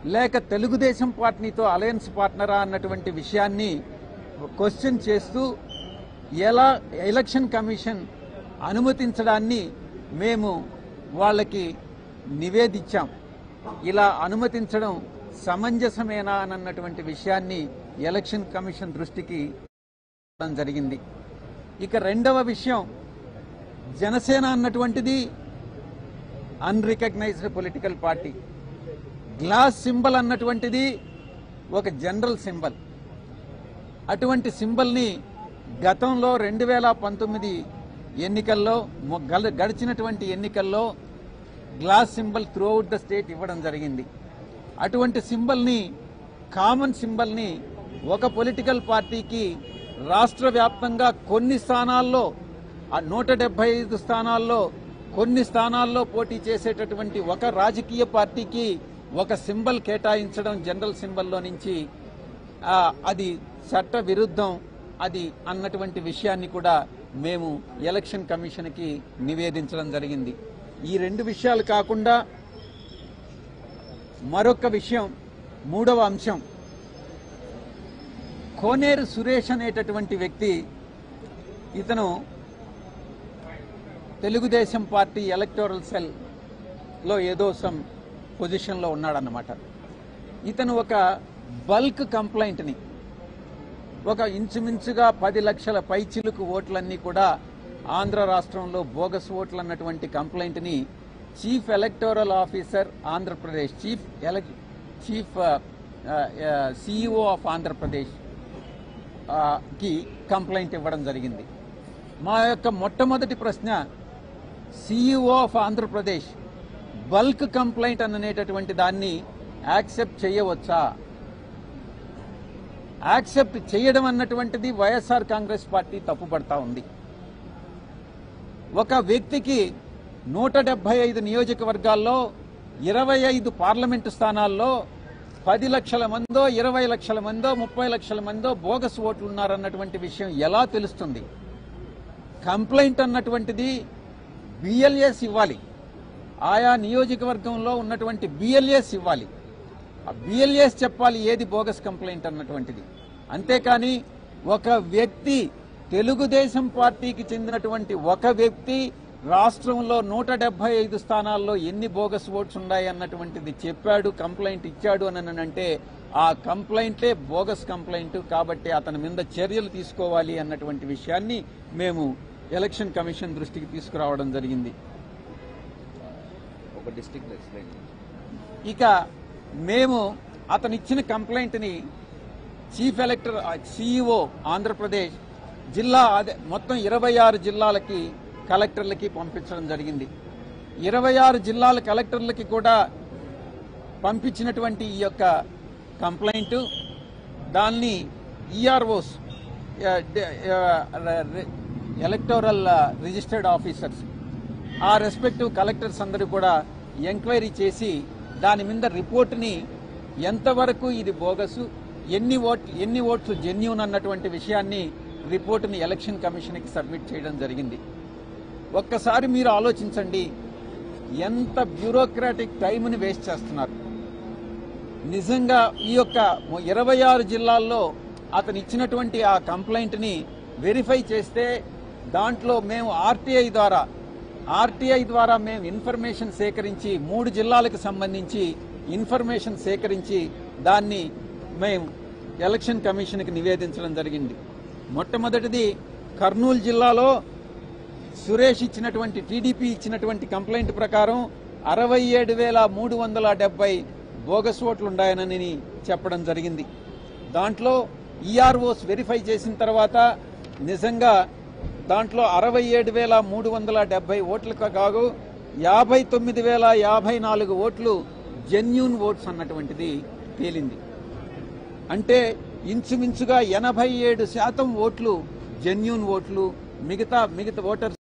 లేక తెలుగుదేశం పార్టీతో అలయన్స్ పార్ట్నరా అన్నటువంటి విషయాన్ని క్వశ్చన్ చేస్తూ ఎలా ఎలక్షన్ కమిషన్ అనుమతించడాన్ని మేము వాళ్ళకి నివేదించాం ఇలా అనుమతించడం సమంజసమేనా అన్నటువంటి విషయాన్ని ఎలక్షన్ కమిషన్ దృష్టికి తేవడం జరిగింది ఇక రెండవ విషయం జనసేన అన్నటువంటిది unrecognized political party glass symbol అన్నటువంటిది ఒక జనరల్ సింబల్ అటువంటి సింబల్ని గతంలో రెండు వేల పంతొమ్మిది ఎన్నికల్లో మొ- గల- గడిచినటువంటి ఎన్నికల్లో glass symbol throughout the state ఇవ్వడం జరిగింది అటువంటి సింబల్ని కామన్ సింబల్ని ఒక పొలిటికల్ పార్టీకి రాష్ట్ర వ్యాప్తంగా కొన్ని స్థానాల్లో ఆ నూట డెబ్బై ఐదు స్థానాల్లో కొన్ని స్థానాల్లో పోటీ చేసేటటువంటి ఒక రాజకీయ పార్టీకి ఒక సింబల్ కేటాయించడం జనరల్ సింబల్లో నుంచి ఆ, అది చట్ట విరుద్ధం అది అన్నటువంటి విషయాన్ని కూడా మేము ఎలక్షన్ కమిషన్కి నివేదించడం జరిగింది ఈ రెండు విషయాలు కాకుండా మరొక విషయం మూడవ అంశం కోనేరు సురేష్ అనేటటువంటి వ్యక్తి ఇతను తెలుగుదేశం పార్టీ ఎలక్టోరల్ సెల్ లో ఏదో సమ్ పొజిషన్లో ఉన్నాడన్నమాట ఇతను ఒక బల్క్ కంప్లైంట్ని ఒక ఇంచుమించుగా పది లక్షల పైచిలుకు ఓట్లన్నీ కూడా ఆంధ్ర రాష్ట్రంలో బోగస్ ఓట్లు అన్నటువంటి కంప్లైంట్ని chief electoral officer Andhra Pradesh chief ఎలక్ చీఫ్ సిఇఓ ఆఫ్ ఆంధ్రప్రదేశ్ ఆ, కి కంప్లైంట్ ఇవ్వడం జరిగింది మా యొక్క మొట్టమొదటి ప్రశ్న CEO of Andhra Pradesh bulk complaint అనేటటువంటి దాన్ని యాక్సెప్ట్ చేయవచ్చా యాక్సెప్ట్ చేయడం అన్నటువంటిది వైఎస్ఆర్ కాంగ్రెస్ పార్టీ తప్పుపడతా ఉంది ఒక వ్యక్తికి నూట డెబ్బై ఐదు నియోజకవర్గాల్లో ఇరవై ఐదు పార్లమెంటు స్థానాల్లో పది లక్షల మందో ఇరవై లక్షల మందో ముప్పై లక్షల మందో బోగస్ ఓట్లు ఉన్నారన్నటువంటి విషయం ఎలా తెలుస్తుంది కంప్లైంట్ అన్నటువంటిది బిఎల్ఏస్ ఇవ్వాలి ఆయా నియోజకవర్గంలో ఉన్నటువంటి బిఎల్ఏస్ ఇవ్వాలి ఆ బిఎల్ఏస్ చెప్పాలి ఏది బోగస్ కంప్లైంట్ అన్నటువంటిది అంతేకాని ఒక వ్యక్తి తెలుగుదేశం పార్టీకి చెందినటువంటి ఒక వ్యక్తి రాష్ట్రంలో నూట డెబ్బై ఐదు స్థానాల్లో ఎన్ని బోగస్ ఓట్స్ ఉన్నాయి అన్నటువంటిది చెప్పాడు కంప్లైంట్ ఇచ్చాడు అని అంటే ఆ కంప్లైంటే బోగస్ కంప్లైంట్ కాబట్టి అతని మీద చర్యలు తీసుకోవాలి అన్నటువంటి విషయాన్ని మేము ఎలక్షన్ కమిషన్ దృష్టికి తీసుకురావడం జరిగింది ఒక డిస్ట్రిక్ట్ ఎక్స్ప్లెయిన్ ఇక మేము అతను ఇచ్చిన కంప్లైంట్ని చీఫ్ ఎలక్టర్ సిఇఓ ఆంధ్రప్రదేశ్ జిల్లా అదే మొత్తం ఇరవై ఆరు జిల్లాలకి కలెక్టర్లకి పంపించడం జరిగింది ఇరవై ఆరు జిల్లాల కలెక్టర్లకి కూడా పంపించినటువంటి ఈ యొక్క కంప్లైంట్ దాన్ని ఈఆర్ఓస్ ఎలక్టోరల్ రిజిస్టర్డ్ ఆఫీసర్స్ ఆ రెస్పెక్టివ్ కలెక్టర్స్ అందరూ కూడా ఎంక్వైరీ చేసి దాని మీద రిపోర్ట్ని ఎంతవరకు ఇది బోగసు ఎన్ని ఓట్ ఎన్ని ఓట్లు జెన్యూన్ అన్నటువంటి విషయాన్ని రిపోర్టుని ఎలక్షన్ కమిషన్కి సబ్మిట్ చేయడం జరిగింది ఒక్కసారి మీరు ఆలోచించండి ఎంత బ్యూరోక్రాటిక్ టైంని వేస్ట్ చేస్తున్నారు నిజంగా ఈ యొక్క ఇరవై ఆరు జిల్లాల్లో అతను ఇచ్చినటువంటి ఆ కంప్లైంట్ని వెరిఫై చేస్తే దాంట్లో మేము ఆర్టీఐ ద్వారా ఆర్టీఐ ద్వారా మేము ఇన్ఫర్మేషన్ సేకరించి మూడు జిల్లాలకు సంబంధించి ఇన్ఫర్మేషన్ సేకరించి దాన్ని మేము ఎలక్షన్ కమిషన్కి నివేదించడం జరిగింది మొట్టమొదటిది కర్నూలు జిల్లాలో సురేష్ ఇచ్చినటువంటి టీడీపీ ఇచ్చినటువంటి కంప్లైంట్ ప్రకారం అరవై ఏడు వేల మూడు వందల డెబ్బై బోగస్ ఓట్లు ఉన్నాయనని చెప్పడం జరిగింది దాంట్లో ఈఆర్ఓస్ వెరిఫై చేసిన తర్వాత నిజంగా దాంట్లో అరవై ఏడు వేల మూడు వందల డెబ్బై ఓట్లకు కాదు యాభై తొమ్మిది వేల యాభై నాలుగు ఓట్లు జెన్యూన్ ఓట్స్ అన్నటువంటిది తేలింది అంటే ఇంచుమించుగా ఎనభై ఏడు శాతం ఓట్లు జెన్యూన్ ఓట్లు మిగతా మిగతా ఓటర్స్